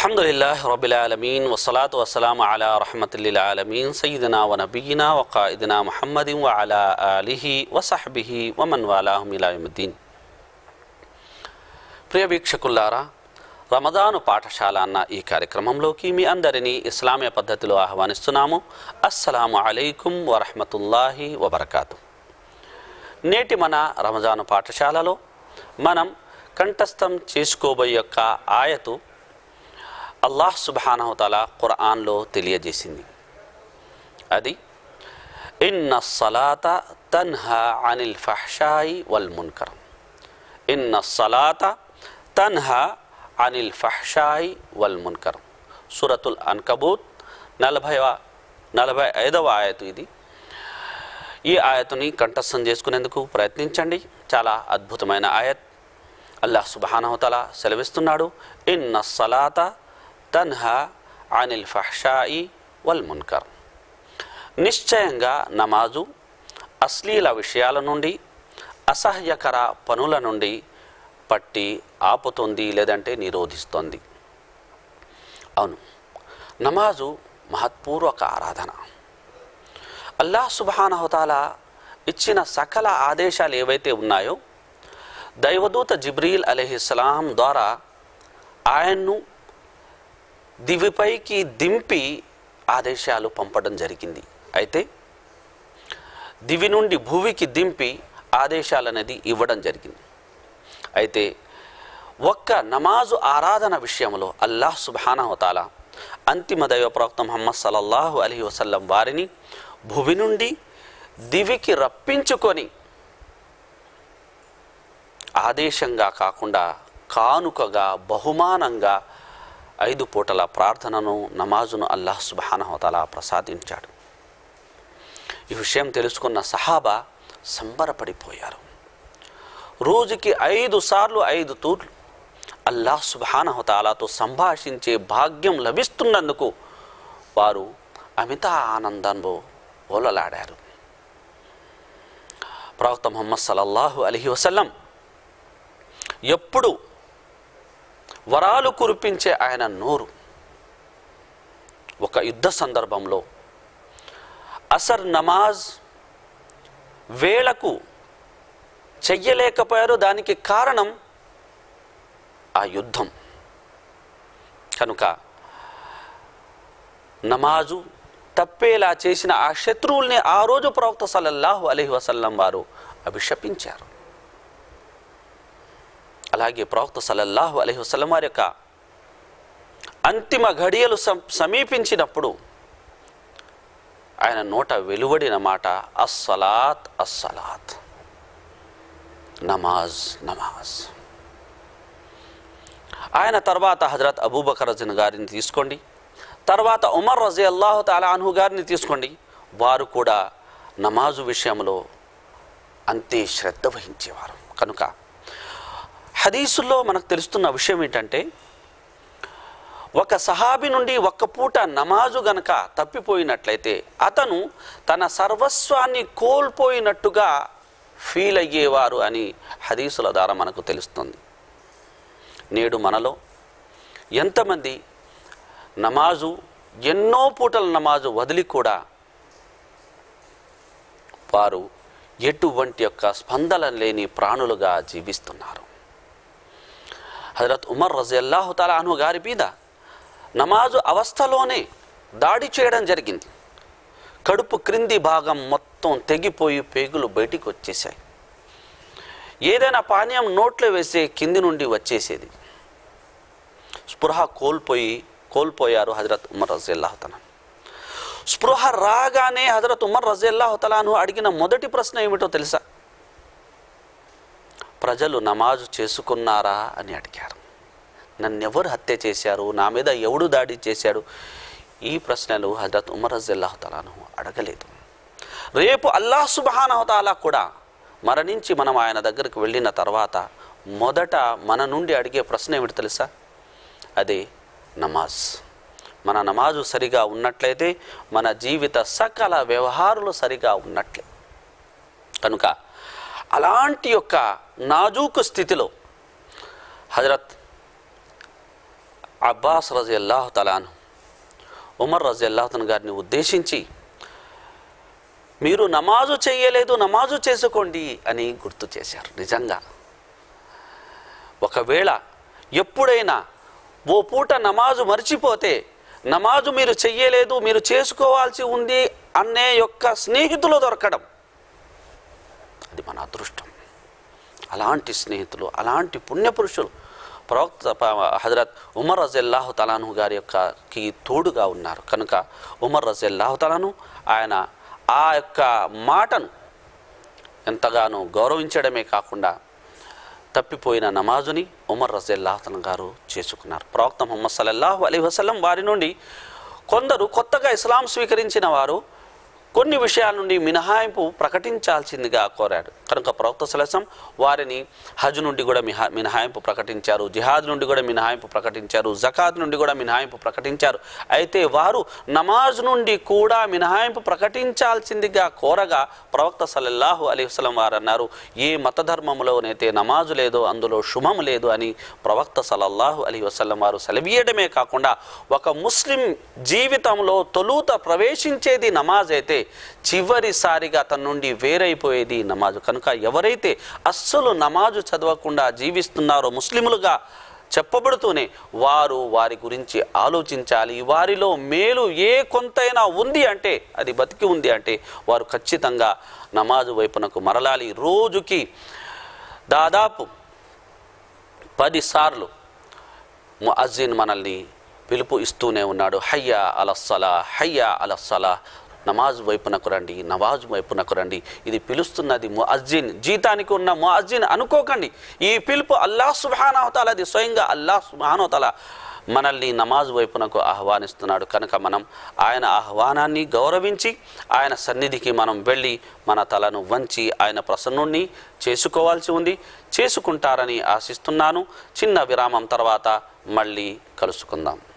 الحمد لله رب العالمين والصلاة والسلام على رحمة للعالمين سيدنا ونبينا وقائدنا محمد وعلى آله وصحبه ومن والاهم إلى يوم الدين ప్రియ వీక్షకులారా రమదాను పాఠశాల అన్న ఈ కార్యక్రమంలోకి మీ అందరినీ ఇస్లామీయ పద్ధతిలో ఆహ్వానిస్తున్నాము అస్సలాము అలైకుం వరహమతుల్లాహి వబర్కాతు నేటి మన రమజాను పాఠశాలలో మనం కంఠస్థం చేసుకోబోయే యొక్క ఆయతు అల్లాహ్ సుబానహతల ఖురాన్లో తెలియజేసింది అది ఇన్న సలాత తన్హా అనిల్ ఫహషాయి వల్ మున్కరం ఇన్న సలాత తన్హా అనిల్ ఫహషాయి వల్ మున్కరం సూరతుల్ అన్కబూత్ నలభై నలభై ఐదవ ఆయతు ఇది ఈ ఆయతుని కంఠస్థం చేసుకునేందుకు ప్రయత్నించండి చాలా అద్భుతమైన ఆయత్ అల్లాహ్ సుబానవతల సెలవిస్తున్నాడు ఇన్న సలాత తన్హా అనిల్ ఫహషాయి వల్ మున్కర్ నిశ్చయంగా నమాజు అశ్లీల విషయాల నుండి అసహ్యకర పనుల నుండి పట్టి ఆపుతుంది లేదంటే నిరోధిస్తుంది అవును నమాజు మహత్పూర్వక ఆరాధన అల్లాహ్ సుబానహతాల ఇచ్చిన సకల ఆదేశాలు ఏవైతే ఉన్నాయో దైవదూత జిబ్రీల్ అలీహిస్లాం ద్వారా ఆయన్ను దివిపైకి దింపి ఆదేశాలు పంపడం జరిగింది అయితే దివి నుండి భూమికి దింపి ఆదేశాలు అనేది ఇవ్వడం జరిగింది అయితే ఒక్క నమాజు ఆరాధన విషయంలో అల్లాహ్ సుబానహతాల అంతిమ దైవ ప్రవక్త ముహమ్మద్ సల్లల్లాహు అలీ వసల్లం వారిని భూమి నుండి దివికి రప్పించుకొని ఆదేశంగా కాకుండా కానుకగా బహుమానంగా ఐదు పూటల ప్రార్థనను నమాజును అల్లాహ్ సుబానహతలా ప్రసాదించాడు ఈ విషయం తెలుసుకున్న సహాబా సంబరపడిపోయారు రోజుకి ఐదు సార్లు ఐదు తూర్లు అల్లాహ్ సుబానహతాలాతో సంభాషించే భాగ్యం లభిస్తున్నందుకు వారు అమిత ఆనందంలో ఓలలాడారు ప్రవక్త ముహమ్మద్ సల్లల్లాహు అలహి వసల్లం ఎప్పుడు వరాలు కురిపించే ఆయన నోరు ఒక యుద్ధ సందర్భంలో అసర్ నమాజ్ వేళకు చెయ్యలేకపోయారు దానికి కారణం ఆ యుద్ధం కనుక నమాజు తప్పేలా చేసిన ఆ శత్రువుల్ని ఆ రోజు ప్రవక్త సల్లల్లాహు అలహి వసల్లం వారు అభిషపించారు అలాగే ప్రవక్త సల్లల్లాహు అలహి వసల్లం వారి యొక్క అంతిమ ఘడియలు సమీపించినప్పుడు ఆయన నోట వెలువడిన మాట అస్సలాత్ అస్సలాత్ నమాజ్ నమాజ్ ఆయన తర్వాత హజరత్ అబూబకర్ రజన్ గారిని తీసుకోండి తర్వాత ఉమర్ రజీ అల్లాహు తాలా అన్హు గారిని తీసుకోండి వారు కూడా నమాజు విషయంలో అంతే శ్రద్ధ వహించేవారు కనుక హదీసుల్లో మనకు తెలుస్తున్న విషయం ఏంటంటే ఒక సహాబి నుండి ఒక్క పూట నమాజు గనక తప్పిపోయినట్లయితే అతను తన సర్వస్వాన్ని కోల్పోయినట్టుగా ఫీల్ అయ్యేవారు అని హదీసుల ద్వారా మనకు తెలుస్తుంది నేడు మనలో ఎంతమంది నమాజు ఎన్నో పూటల నమాజు వదిలి కూడా వారు ఎటువంటి యొక్క స్పందన లేని ప్రాణులుగా జీవిస్తున్నారు హజరత్ ఉమర్ రజల్లాహు తలాను గారి మీద నమాజు అవస్థలోనే దాడి చేయడం జరిగింది కడుపు క్రింది భాగం మొత్తం తెగిపోయి పేగులు బయటికి వచ్చేసాయి ఏదైనా పానీయం నోట్లో వేసే కింది నుండి వచ్చేసేది స్పృహ కోల్పోయి కోల్పోయారు హజరత్ ఉమర్ రజల్లాహతలా స్పృహ రాగానే హజరత్ ఉమర్ రజల్లాహతలాను అడిగిన మొదటి ప్రశ్న ఏమిటో తెలుసా ప్రజలు నమాజు చేసుకున్నారా అని అడిగారు నన్నెవరు హత్య చేశారు నా మీద ఎవడు దాడి చేశాడు ఈ ప్రశ్నలు హజరత్ ఉమర్ రజల్లాహతలాను అడగలేదు రేపు అల్లాహ్ సుబానహతాలా కూడా మరణించి మనం ఆయన దగ్గరికి వెళ్ళిన తర్వాత మొదట మన నుండి అడిగే ప్రశ్న ఏమిటి తెలుసా అదే నమాజ్ మన నమాజు సరిగా ఉన్నట్లయితే మన జీవిత సకల వ్యవహారాలు సరిగా ఉన్నట్లే కనుక అలాంటి యొక్క నాజూకు స్థితిలో హజరత్ అబ్బాస్ రజల్లాహు తలాను ఉమర్ రజల్లాహతన్ గారిని ఉద్దేశించి మీరు నమాజు చేయలేదు నమాజు చేసుకోండి అని గుర్తు చేశారు నిజంగా ఒకవేళ ఎప్పుడైనా ఓ పూట నమాజు మర్చిపోతే నమాజు మీరు చెయ్యలేదు మీరు చేసుకోవాల్సి ఉంది అనే యొక్క స్నేహితులు దొరకడం అది మన అదృష్టం అలాంటి స్నేహితులు అలాంటి పుణ్యపురుషులు ప్రవక్త ప- హజరత్ ఉమర్ రజల్లాహు తలాను గారి యొక్కకి తోడుగా ఉన్నారు కనుక ఉమర్ రజల్లాహు తలాను ఆయన ఆ యొక్క మాటను ఎంతగానో గౌరవించడమే కాకుండా తప్పిపోయిన నమాజుని ఉమర్ రజల్లాహతన్ గారు చేసుకున్నారు ప్రవక్త ముహమ్మద్ సల్లల్లాహు అలీ వసల్లం వారి నుండి కొందరు కొత్తగా ఇస్లాం స్వీకరించిన వారు కొన్ని విషయాల నుండి మినహాయింపు ప్రకటించాల్సిందిగా కోరాడు కనుక ప్రవక్త సలసం వారిని హజ్ నుండి కూడా మిహా మినహాయింపు ప్రకటించారు జిహాద్ నుండి కూడా మినహాయింపు ప్రకటించారు జకాత్ నుండి కూడా మినహాయింపు ప్రకటించారు అయితే వారు నమాజ్ నుండి కూడా మినహాయింపు ప్రకటించాల్సిందిగా కోరగా ప్రవక్త సల్లల్లాహు అలీ వసలం వారు అన్నారు ఏ మతధర్మంలోనైతే నమాజు లేదో అందులో శుభము లేదు అని ప్రవక్త సల్లల్లాహు అలీ వసల్లం వారు సెలవీయడమే కాకుండా ఒక ముస్లిం జీవితంలో తొలుత ప్రవేశించేది నమాజ్ అయితే చివరిసారిగా తన నుండి వేరైపోయేది నమాజు కనుక ఎవరైతే అస్సలు నమాజు చదవకుండా జీవిస్తున్నారో ముస్లిములుగా చెప్పబడుతూనే వారు వారి గురించి ఆలోచించాలి వారిలో మేలు ఏ కొంతైనా ఉంది అంటే అది బతికి ఉంది అంటే వారు ఖచ్చితంగా నమాజు వైపునకు మరలాలి రోజుకి దాదాపు పదిసార్లు ముఅజ్జిన్ మనల్ని పిలుపు ఇస్తూనే ఉన్నాడు హయ్యా అలస్సలా హయ్యా అలస్సలా నమాజ్ వైపునకు రండి నమాజ్ వైపునకు రండి ఇది పిలుస్తున్నది ముఅజ్జిన్ జీతానికి ఉన్న ముఅజ్జిన్ అనుకోకండి ఈ పిలుపు అల్లాహ్ సుబానవతాల అది స్వయంగా అల్లాహ్ సుబానవతాల మనల్ని నమాజ్ వైపునకు ఆహ్వానిస్తున్నాడు కనుక మనం ఆయన ఆహ్వానాన్ని గౌరవించి ఆయన సన్నిధికి మనం వెళ్ళి మన తలను వంచి ఆయన ప్రసన్నుణ్ణి చేసుకోవాల్సి ఉంది చేసుకుంటారని ఆశిస్తున్నాను చిన్న విరామం తర్వాత మళ్ళీ కలుసుకుందాం